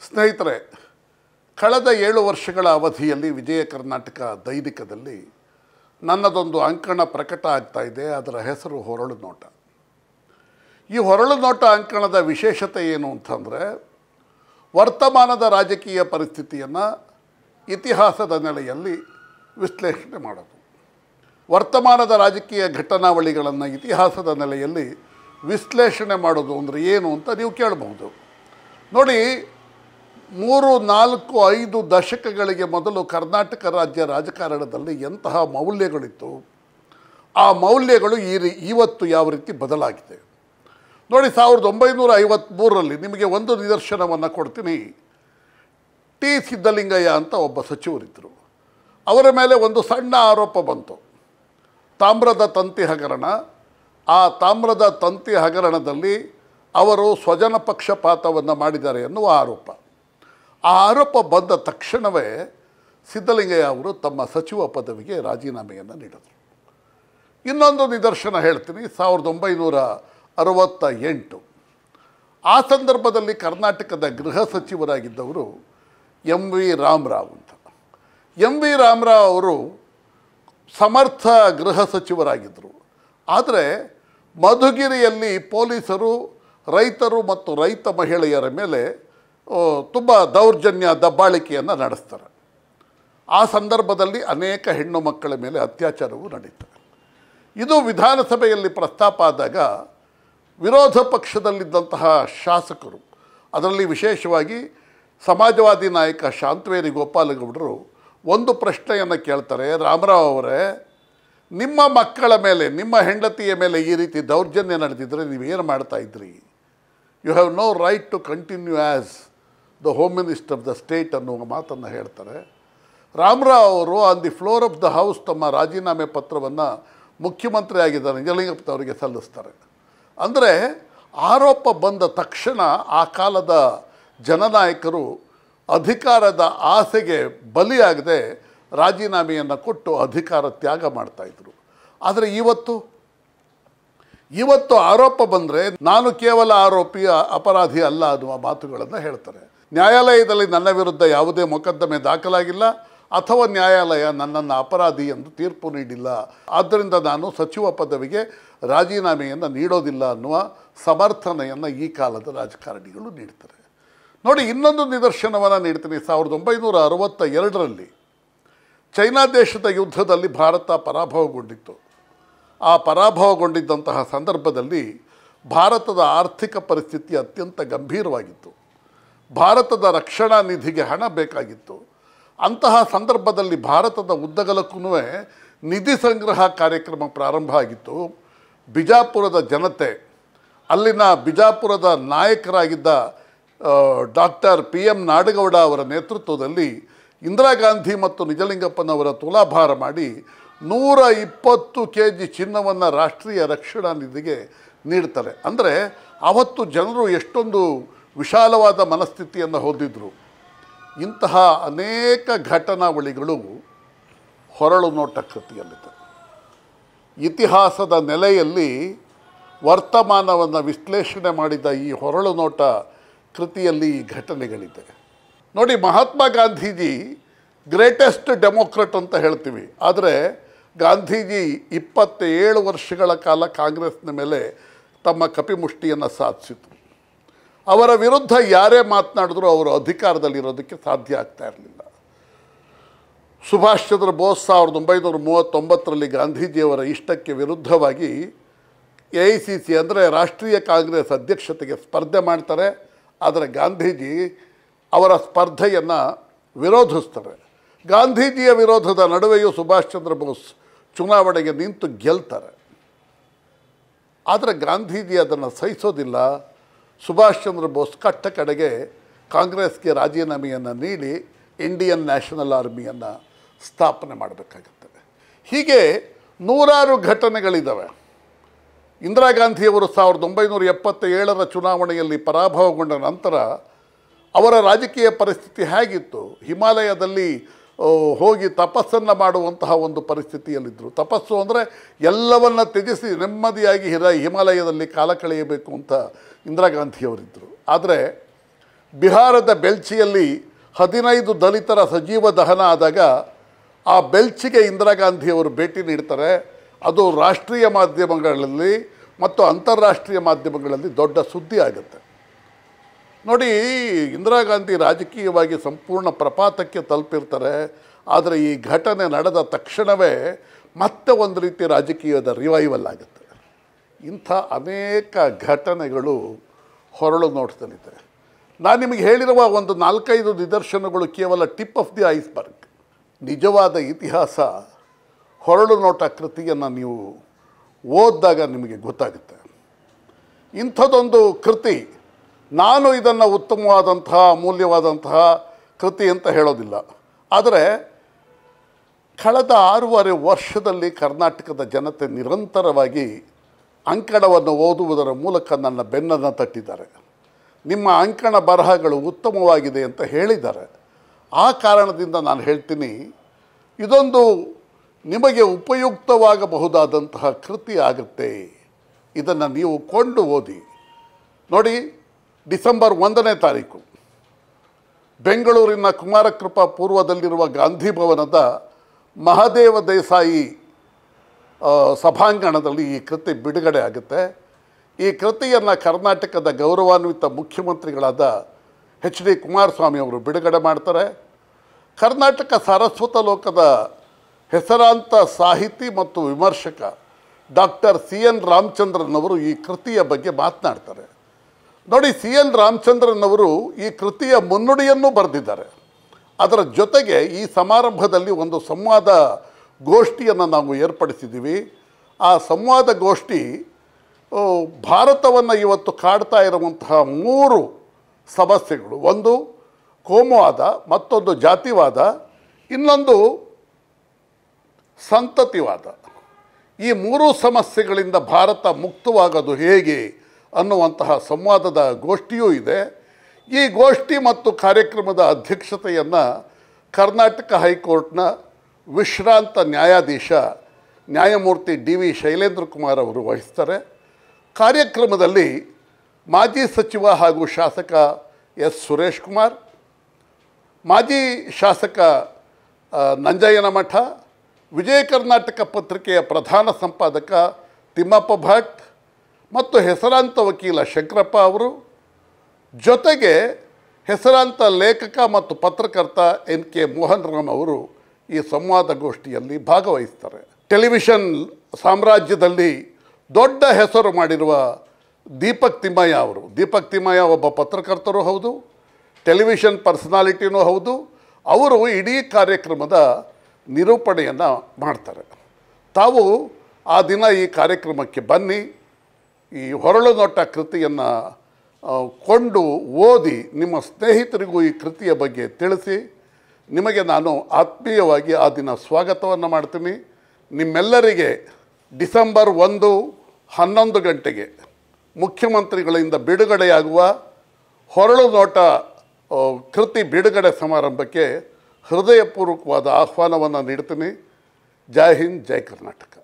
ಸ್ನೇಹಿತರೆ ಕಳೆದ ಏಳು ವರ್ಷಗಳ ಅವಧಿಯಲ್ಲಿ ವಿಜಯ ಕರ್ನಾಟಕ ದೈನಿಕದಲ್ಲಿ ನನ್ನದೊಂದು ಅಂಕಣ ಪ್ರಕಟ ಆಗ್ತಾ ಇದೆ ಅದರ ಹೆಸರು ಹೊರಳು ನೋಟ ಈ ಹೊರಳು ನೋಟ ಅಂಕಣದ ವಿಶೇಷತೆ ಏನು ಅಂತಂದರೆ ವರ್ತಮಾನದ ರಾಜಕೀಯ ಪರಿಸ್ಥಿತಿಯನ್ನು ಇತಿಹಾಸದ ನೆಲೆಯಲ್ಲಿ ವಿಶ್ಲೇಷಣೆ ಮಾಡೋದು ವರ್ತಮಾನದ ರಾಜಕೀಯ ಘಟನಾವಳಿಗಳನ್ನು ಇತಿಹಾಸದ ನೆಲೆಯಲ್ಲಿ ವಿಶ್ಲೇಷಣೆ ಮಾಡೋದು ಅಂದರೆ ಏನು ಅಂತ ನೀವು ಕೇಳಬಹುದು ನೋಡಿ ಮೂರು ನಾಲ್ಕು ಐದು ದಶಕಗಳಿಗೆ ಮೊದಲು ಕರ್ನಾಟಕ ರಾಜ್ಯ ರಾಜಕಾರಣದಲ್ಲಿ ಎಂತಹ ಮೌಲ್ಯಗಳಿತ್ತು ಆ ಮೌಲ್ಯಗಳು ಈ ರೀ ಇವತ್ತು ಯಾವ ರೀತಿ ಬದಲಾಗಿದೆ ನೋಡಿ ಸಾವಿರದ ಒಂಬೈನೂರ ಐವತ್ತ್ಮೂರರಲ್ಲಿ ನಿಮಗೆ ಒಂದು ನಿದರ್ಶನವನ್ನು ಕೊಡ್ತೀನಿ ಟಿ ಸಿದ್ದಲಿಂಗಯ್ಯ ಅಂತ ಒಬ್ಬ ಸಚಿವರಿದ್ದರು ಅವರ ಮೇಲೆ ಒಂದು ಸಣ್ಣ ಆರೋಪ ಬಂತು ತಾಮ್ರದ ತಂತಿ ಹಗರಣ ಆ ತಾಮ್ರದ ತಂತಿ ಹಗರಣದಲ್ಲಿ ಅವರು ಸ್ವಜನ ಪಕ್ಷಪಾತವನ್ನು ಮಾಡಿದ್ದಾರೆ ಎನ್ನುವ ಆರೋಪ ಆ ಆರೋಪ ಬಂದ ತಕ್ಷಣವೇ ಸಿದ್ದಲಿಂಗಯ್ಯ ಅವರು ತಮ್ಮ ಸಚಿವ ಪದವಿಗೆ ರಾಜೀನಾಮೆಯನ್ನು ನೀಡಿದರು ಇನ್ನೊಂದು ನಿದರ್ಶನ ಹೇಳ್ತೀನಿ ಸಾವಿರದ ಒಂಬೈನೂರ ಅರವತ್ತ ಎಂಟು ಆ ಸಂದರ್ಭದಲ್ಲಿ ಕರ್ನಾಟಕದ ಗೃಹ ಸಚಿವರಾಗಿದ್ದವರು ಎಂ ವಿ ರಾಮರಾವ್ ಅಂತ ಎಂ ವಿ ರಾಮರಾವ್ ಅವರು ಸಮರ್ಥ ಗೃಹ ಸಚಿವರಾಗಿದ್ದರು ಆದರೆ ಮಧುಗಿರಿಯಲ್ಲಿ ಪೊಲೀಸರು ರೈತರು ಮತ್ತು ರೈತ ಮಹಿಳೆಯರ ಮೇಲೆ ತುಂಬ ದೌರ್ಜನ್ಯ ದಬ್ಬಾಳಿಕೆಯನ್ನು ನಡೆಸ್ತಾರೆ ಆ ಸಂದರ್ಭದಲ್ಲಿ ಅನೇಕ ಹೆಣ್ಣು ಮಕ್ಕಳ ಮೇಲೆ ಅತ್ಯಾಚಾರವೂ ನಡೀತದೆ ಇದು ವಿಧಾನಸಭೆಯಲ್ಲಿ ಪ್ರಸ್ತಾಪ ಆದಾಗ ವಿರೋಧ ಪಕ್ಷದಲ್ಲಿದ್ದಂತಹ ಶಾಸಕರು ಅದರಲ್ಲಿ ವಿಶೇಷವಾಗಿ ಸಮಾಜವಾದಿ ನಾಯಕ ಶಾಂತವೇರಿ ಗೋಪಾಲಗೌಡರು ಒಂದು ಪ್ರಶ್ನೆಯನ್ನು ಕೇಳ್ತಾರೆ ರಾಮರಾವ್ ಅವರೇ ನಿಮ್ಮ ಮಕ್ಕಳ ಮೇಲೆ ನಿಮ್ಮ ಹೆಂಡತಿಯ ಮೇಲೆ ಈ ರೀತಿ ದೌರ್ಜನ್ಯ ನಡೆದಿದ್ದರೆ ನೀವೇನು ಮಾಡ್ತಾ ಇದ್ರಿ you have no right to continue as the home minister of the state ಅನ್ನುವ ಮಾತನ್ನು ಹೇಳ್ತಾರೆ ರಾಮರಾವ್ ಅವರು on the floor of the house ತಮ್ಮ ರಾಜೀನಾಮೆ ಪತ್ರವನ್ನು ಮುಖ್ಯಮಂತ್ರಿ ಆಗಿದ್ದ ನಿಜಲಿಂಗಪ್ಪನವರಿಗೆ ಸಲ್ಲಿಸ್ತಾರೆ ಅಂದರೆ ಆರೋಪ ಬಂದ ತಕ್ಷಣ ಆ ಕಾಲದ ಜನನಾಯಕರು ಅಧಿಕಾರದ ಆಸೆಗೆ ಬಲಿಯಾಗದೆ ರಾಜೀನಾಮೆಯನ್ನು ಕೊಟ್ಟು ಅಧಿಕಾರ ತ್ಯಾಗ ಮಾಡ್ತಾಯಿದ್ರು ಆದರೆ ಇವತ್ತು ಇವತ್ತು ಆರೋಪ ಬಂದರೆ ನಾನು ಕೇವಲ ಆರೋಪಿ ಅಪರಾಧಿ ಅಲ್ಲ ಅನ್ನುವ ಮಾತುಗಳನ್ನು ಹೇಳ್ತಾರೆ ನ್ಯಾಯಾಲಯದಲ್ಲಿ ನನ್ನ ವಿರುದ್ಧ ಯಾವುದೇ ಮೊಕದ್ದಮೆ ದಾಖಲಾಗಿಲ್ಲ ಅಥವಾ ನ್ಯಾಯಾಲಯ ನನ್ನನ್ನು ಅಪರಾಧಿ ಎಂದು ತೀರ್ಪು ನೀಡಿಲ್ಲ ಆದ್ದರಿಂದ ನಾನು ಸಚಿವ ಪದವಿಗೆ ರಾಜೀನಾಮೆಯನ್ನು ನೀಡೋದಿಲ್ಲ ಅನ್ನುವ ಸಮರ್ಥನೆಯನ್ನು ಈ ಕಾಲದ ರಾಜಕಾರಣಿಗಳು ನೀಡ್ತಾರೆ ನೋಡಿ ಇನ್ನೊಂದು ನಿದರ್ಶನವನ್ನು ನೀಡ್ತೀನಿ ಸಾವಿರದ ಒಂಬೈನೂರ ಅರವತ್ತ ಎರಡರಲ್ಲಿ ಚೈನಾ ದೇಶದ ಯುದ್ಧದಲ್ಲಿ ಭಾರತ ಪರಾಭವಗೊಂಡಿತ್ತು ಆ ಪರಾಭವಗೊಂಡಿದ್ದಂತಹ ಸಂದರ್ಭದಲ್ಲಿ ಭಾರತದ ಆರ್ಥಿಕ ಪರಿಸ್ಥಿತಿ ಅತ್ಯಂತ ಗಂಭೀರವಾಗಿತ್ತು ಭಾರತದ ರಕ್ಷಣಾ ನಿಧಿಗೆ ಹಣ ಬೇಕಾಗಿತ್ತು ಅಂತಹ ಸಂದರ್ಭದಲ್ಲಿ ಭಾರತದ ಉದ್ದಗಲಕ್ಕೂ ನಿಧಿ ಸಂಗ್ರಹ ಕಾರ್ಯಕ್ರಮ ಪ್ರಾರಂಭ ಆಗಿತ್ತು ಬಿಜಾಪುರದ ಜನತೆ ಅಲ್ಲಿನ ಬಿಜಾಪುರದ ನಾಯಕರಾಗಿದ್ದ ಡಾಕ್ಟರ್ ಪಿ ಎಂ ನಾಡಗೌಡ ಅವರ ನೇತೃತ್ವದಲ್ಲಿ ಇಂದಿರಾ ಗಾಂಧಿ ಮತ್ತು ನಿಜಲಿಂಗಪ್ಪನವರ ತುಲಾಭಾರ ಮಾಡಿ ನೂರ ಇಪ್ಪತ್ತು ಕೆ ಜಿ ಚಿನ್ನವನ್ನು ರಾಷ್ಟ್ರೀಯ ರಕ್ಷಣಾ ನಿಧಿಗೆ ನೀಡ್ತಾರೆ ಅಂದರೆ ಆವತ್ತು ಜನರು ಎಷ್ಟೊಂದು ವಿಶಾಲವಾದ ಮನಸ್ಥಿತಿಯನ್ನು ಹೊಂದಿದ್ರು ಇಂತಹ ಅನೇಕ ಘಟನಾವಳಿಗಳು ಹೊರಳು ನೋಟ ಕೃತಿಯಲ್ಲಿದೆ ಇತಿಹಾಸದ ನೆಲೆಯಲ್ಲಿ ವರ್ತಮಾನವನ್ನು ವಿಶ್ಲೇಷಣೆ ಮಾಡಿದ ಈ ಹೊರಳು ನೋಟ ಕೃತಿಯಲ್ಲಿ ಈ ಘಟನೆಗಳಿದೆ ನೋಡಿ ಮಹಾತ್ಮ ಗಾಂಧೀಜಿ ಗ್ರೇಟೆಸ್ಟ್ ಡೆಮೋಕ್ರಟ್ ಅಂತ ಹೇಳ್ತೀವಿ ಆದರೆ ಗಾಂಧೀಜಿ ಇಪ್ಪತ್ತೇಳು ವರ್ಷಗಳ ಕಾಲ ಕಾಂಗ್ರೆಸ್ನ ಮೇಲೆ ತಮ್ಮ ಕಪಿಮುಷ್ಟಿಯನ್ನು ಸಾಧಿಸಿತು ಅವರ ವಿರುದ್ಧ ಯಾರೇ ಮಾತನಾಡಿದ್ರೂ ಅವರು ಅಧಿಕಾರದಲ್ಲಿರೋದಕ್ಕೆ ಸಾಧ್ಯ ಆಗ್ತಾ ಇರಲಿಲ್ಲ ಸುಭಾಷ್ ಚಂದ್ರ ಬೋಸ್ ಸಾವಿರದ ಒಂಬೈನೂರ ಮೂವತ್ತೊಂಬತ್ತರಲ್ಲಿ ಗಾಂಧೀಜಿಯವರ ಇಷ್ಟಕ್ಕೆ ವಿರುದ್ಧವಾಗಿ ಎ ಐ ಸಿ ಸಿ ಅಂದರೆ ರಾಷ್ಟ್ರೀಯ ಕಾಂಗ್ರೆಸ್ ಅಧ್ಯಕ್ಷತೆಗೆ ಸ್ಪರ್ಧೆ ಮಾಡ್ತಾರೆ ಆದರೆ ಗಾಂಧೀಜಿ ಅವರ ಸ್ಪರ್ಧೆಯನ್ನು ವಿರೋಧಿಸ್ತಾರೆ ಗಾಂಧೀಜಿಯ ವಿರೋಧದ ನಡುವೆಯೂ ಸುಭಾಷ್ ಚಂದ್ರ ಬೋಸ್ ಚುನಾವಣೆಗೆ ನಿಂತು ಗೆಲ್ತಾರೆ ಆದರೆ ಗಾಂಧೀಜಿ ಅದನ್ನು ಸಹಿಸೋದಿಲ್ಲ ಸುಭಾಷ್ ಚಂದ್ರ ಬೋಸ್ ಕಟ್ಟ ಕಡೆಗೆ ಕಾಂಗ್ರೆಸ್ಗೆ ರಾಜೀನಾಮೆಯನ್ನು ನೀಡಿ ಇಂಡಿಯನ್ ನ್ಯಾಷನಲ್ ಆರ್ಮಿಯನ್ನು ಸ್ಥಾಪನೆ ಮಾಡಬೇಕಾಗುತ್ತದೆ ಹೀಗೆ ನೂರಾರು ಘಟನೆಗಳಿದ್ದಾವೆ ಇಂದಿರಾ ಗಾಂಧಿಯವರು ಸಾವಿರದ ಒಂಬೈನೂರ ಎಪ್ಪತ್ತ ಏಳರ ಚುನಾವಣೆಯಲ್ಲಿ ಪರಾಭವಗೊಂಡ ನಂತರ ಅವರ ರಾಜಕೀಯ ಪರಿಸ್ಥಿತಿ ಹೇಗಿತ್ತು ಹಿಮಾಲಯದಲ್ಲಿ ಆ, ಹೋಗಿ ತಪಸ್ಸನ್ನು ಮಾಡುವಂತಹ ಒಂದು ಪರಿಸ್ಥಿತಿಯಲ್ಲಿದ್ದರು ತಪಸ್ಸು ಅಂದರೆ ಎಲ್ಲವನ್ನ ತ್ಯಜಿಸಿ ನೆಮ್ಮದಿಯಾಗಿ ಹಿರ ಹಿಮಾಲಯದಲ್ಲಿ ಕಾಲ ಕಳೆಯಬೇಕು ಅಂತ ಇಂದಿರಾ ಗಾಂಧಿಯವರಿದ್ದರು ಆದರೆ ಬಿಹಾರದ ಬೆಲ್ಚಿಯಲ್ಲಿ ಹದಿನೈದು ದಲಿತರ ಸಜೀವ ದಹನ ಆದಾಗ ಆ ಬೆಲ್ಚಿಗೆ ಇಂದಿರಾ ಗಾಂಧಿಯವರು ಭೇಟಿ ನೀಡ್ತಾರೆ ಅದು ರಾಷ್ಟ್ರೀಯ ಮಾಧ್ಯಮಗಳಲ್ಲಿ ಮತ್ತು ಅಂತಾರಾಷ್ಟ್ರೀಯ ಮಾಧ್ಯಮಗಳಲ್ಲಿ ದೊಡ್ಡ ಸುದ್ದಿ ಆಗುತ್ತೆ ನೋಡಿ ಇಂದಿರಾ ಗಾಂಧಿ ರಾಜಕೀಯವಾಗಿ ಸಂಪೂರ್ಣ ಪ್ರಪಾತಕ್ಕೆ ತಲುಪಿರ್ತಾರೆ ಆದರೆ ಈ ಘಟನೆ ನಡೆದ ತಕ್ಷಣವೇ ಮತ್ತೆ ಒಂದು ರೀತಿ ರಾಜಕೀಯದ ರಿವೈವಲ್ ಆಗುತ್ತೆ ಇಂಥ ಅನೇಕ ಘಟನೆಗಳು ಹೊರಳು ನೋಟದಲ್ಲಿದೆ ನಾನು ನಿಮಗೆ ಹೇಳಿರುವ ಒಂದು ನಾಲ್ಕೈದು ನಿದರ್ಶನಗಳು ಕೇವಲ ಟಿಪ್ ಆಫ್ ದಿ ಐಸ್ಬರ್ಗ್ ನಿಜವಾದ ಇತಿಹಾಸ ಹೊರಳು ನೋಟ ಕೃತಿಯನ್ನು ನೀವು ಓದಿದಾಗ ನಿಮಗೆ ಗೊತ್ತಾಗುತ್ತೆ ಇಂಥದ್ದೊಂದು ಕೃತಿ ನಾನು ಇದನ್ನು ಉತ್ತಮವಾದಂತಹ ಅಮೂಲ್ಯವಾದಂತಹ ಕೃತಿ ಅಂತ ಹೇಳೋದಿಲ್ಲ ಆದರೆ ಕಳೆದ ಆರೂವರೆ ವರ್ಷದಲ್ಲಿ ಕರ್ನಾಟಕದ ಜನತೆ ನಿರಂತರವಾಗಿ ಅಂಕಣವನ್ನು ಓದುವುದರ ಮೂಲಕ ನನ್ನ ಬೆನ್ನನ್ನು ತಟ್ಟಿದ್ದಾರೆ ನಿಮ್ಮ ಅಂಕಣ ಬರಹಗಳು ಉತ್ತಮವಾಗಿದೆ ಅಂತ ಹೇಳಿದ್ದಾರೆ ಆ ಕಾರಣದಿಂದ ನಾನು ಹೇಳ್ತೀನಿ ಇದೊಂದು ನಿಮಗೆ ಉಪಯುಕ್ತವಾಗಬಹುದಾದಂತಹ ಕೃತಿ ಆಗುತ್ತೆ ಇದನ್ನು ನೀವು ಕೊಂಡು ಓದಿ ನೋಡಿ ಡಿಸೆಂಬರ್ ಒಂದನೇ ತಾರೀಕು ಬೆಂಗಳೂರಿನ ಕುಮಾರಕೃಪಾ ಪೂರ್ವದಲ್ಲಿರುವ ಗಾಂಧಿ ಭವನದ ಮಹಾದೇವ ದೇಸಾಯಿ ಆ, ಸಭಾಂಗಣದಲ್ಲಿ ಈ ಕೃತಿ ಬಿಡುಗಡೆ ಆಗುತ್ತೆ ಈ ಕೃತಿಯನ್ನು ಕರ್ನಾಟಕದ ಗೌರವಾನ್ವಿತ ಮುಖ್ಯಮಂತ್ರಿಗಳಾದ ಎಚ್ ಡಿ ಕುಮಾರಸ್ವಾಮಿ ಅವರು ಬಿಡುಗಡೆ ಮಾಡ್ತಾರೆ ಕರ್ನಾಟಕ ಸಾರಸ್ವತ ಲೋಕದ ಹೆಸರಾಂತ ಸಾಹಿತಿ ಮತ್ತು ವಿಮರ್ಶಕ ಡಾಕ್ಟರ್ ಸಿ ಎನ್ ರಾಮಚಂದ್ರನ್ ಅವರು ಈ ಕೃತಿಯ ಬಗ್ಗೆ ಮಾತನಾಡ್ತಾರೆ ನೋಡಿ ಸಿ ಎನ್ ರಾಮಚಂದ್ರನ್ ಅವರು ಈ ಕೃತಿಯ ಮುನ್ನುಡಿಯನ್ನು ಬರೆದಿದ್ದಾರೆ ಅದರ ಜೊತೆಗೆ ಈ ಸಮಾರಂಭದಲ್ಲಿ ಒಂದು ಸಂವಾದ ಗೋಷ್ಠಿಯನ್ನು ನಾವು ಏರ್ಪಡಿಸಿದ್ದೀವಿ ಆ ಸಂವಾದ ಗೋಷ್ಠಿ ಆ, ಭಾರತವನ್ನು ಇವತ್ತು ಕಾಡ್ತಾ ಇರುವಂತಹ ಮೂರು ಸಮಸ್ಯೆಗಳು ಒಂದು ಕೋಮುವಾದ ಮತ್ತೊಂದು ಜಾತಿವಾದ ಇನ್ನೊಂದು ಸಂತತಿವಾದ ಈ ಮೂರೂ ಸಮಸ್ಯೆಗಳಿಂದ ಭಾರತ ಮುಕ್ತವಾಗೋದು ಹೇಗೆ ಅನ್ನುವಂತಹ ಸಂವಾದದ ಗೋಷ್ಠಿಯೂ ಇದೆ ಈ ಗೋಷ್ಠಿ ಮತ್ತು ಕಾರ್ಯಕ್ರಮದ ಅಧ್ಯಕ್ಷತೆಯನ್ನು ಕರ್ನಾಟಕ ಹೈಕೋರ್ಟ್ನ ವಿಶ್ರಾಂತ ನ್ಯಾಯಾಧೀಶ ನ್ಯಾಯಮೂರ್ತಿ ಡಿ ವಿ ಶೈಲೇಂದ್ರ ಕುಮಾರ್ ಅವರು ವಹಿಸ್ತಾರೆ ಕಾರ್ಯಕ್ರಮದಲ್ಲಿ ಮಾಜಿ ಸಚಿವ ಹಾಗೂ ಶಾಸಕ ಎಸ್ ಸುರೇಶ್ ಕುಮಾರ್ ಮಾಜಿ ಶಾಸಕ ಆ, ನಂಜಯ್ಯನ ಮಠ ವಿಜಯ ಕರ್ನಾಟಕ ಪತ್ರಿಕೆಯ ಪ್ರಧಾನ ಸಂಪಾದಕ ತಿಮ್ಮಪ್ಪ ಭಟ್ ಮತ್ತು ಹೆಸರಾಂತ ವಕೀಲ ಶಂಕರಪ್ಪ ಅವರು ಜೊತೆಗೆ ಹೆಸರಾಂತ ಲೇಖಕ ಮತ್ತು ಪತ್ರಕರ್ತ ಎನ್ ಕೆ ಮೋಹನ್ ರಾಮ್ ಅವರು ಈ ಸಂವಾದ ಗೋಷ್ಠಿಯಲ್ಲಿ ಭಾಗವಹಿಸ್ತಾರೆ ಟೆಲಿವಿಷನ್ ಸಾಮ್ರಾಜ್ಯದಲ್ಲಿ ದೊಡ್ಡ ಹೆಸರು ಮಾಡಿರುವ ದೀಪಕ್ ತಿಮ್ಮಯ್ಯ ಅವರು ದೀಪಕ್ ತಿಮ್ಮಯ್ಯ ಒಬ್ಬ ಪತ್ರಕರ್ತರು ಹೌದು ಟೆಲಿವಿಷನ್ ಪರ್ಸನಾಲಿಟಿನೂ ಹೌದು ಅವರು ಇಡೀ ಕಾರ್ಯಕ್ರಮದ ನಿರೂಪಣೆಯನ್ನು ಮಾಡ್ತಾರೆ ತಾವು ಆ ದಿನ ಈ ಕಾರ್ಯಕ್ರಮಕ್ಕೆ ಬನ್ನಿ ಈ ಹೊರಳು ನೋಟ ಕೃತಿಯನ್ನು ಕೊಂಡು ಓದಿ ನಿಮ್ಮ ಸ್ನೇಹಿತರಿಗೂ ಈ ಕೃತಿಯ ಬಗ್ಗೆ ತಿಳಿಸಿ ನಿಮಗೆ ನಾನು ಆತ್ಮೀಯವಾಗಿ ಆ ದಿನ ಸ್ವಾಗತವನ್ನು ಮಾಡ್ತೀನಿ ನಿಮ್ಮೆಲ್ಲರಿಗೆ ಡಿಸೆಂಬರ್ ಒಂದು ಹನ್ನೊಂದು ಗಂಟೆಗೆ ಮುಖ್ಯಮಂತ್ರಿಗಳಿಂದ ಬಿಡುಗಡೆಯಾಗುವ ಹೊರಳು ನೋಟ ಆ, ಕೃತಿ ಬಿಡುಗಡೆ ಸಮಾರಂಭಕ್ಕೆ ಹೃದಯಪೂರ್ವಕವಾದ ಆಹ್ವಾನವನ್ನು ನೀಡ್ತೀನಿ ಜೈ ಹಿಂದ್ ಜೈ ಕರ್ನಾಟಕ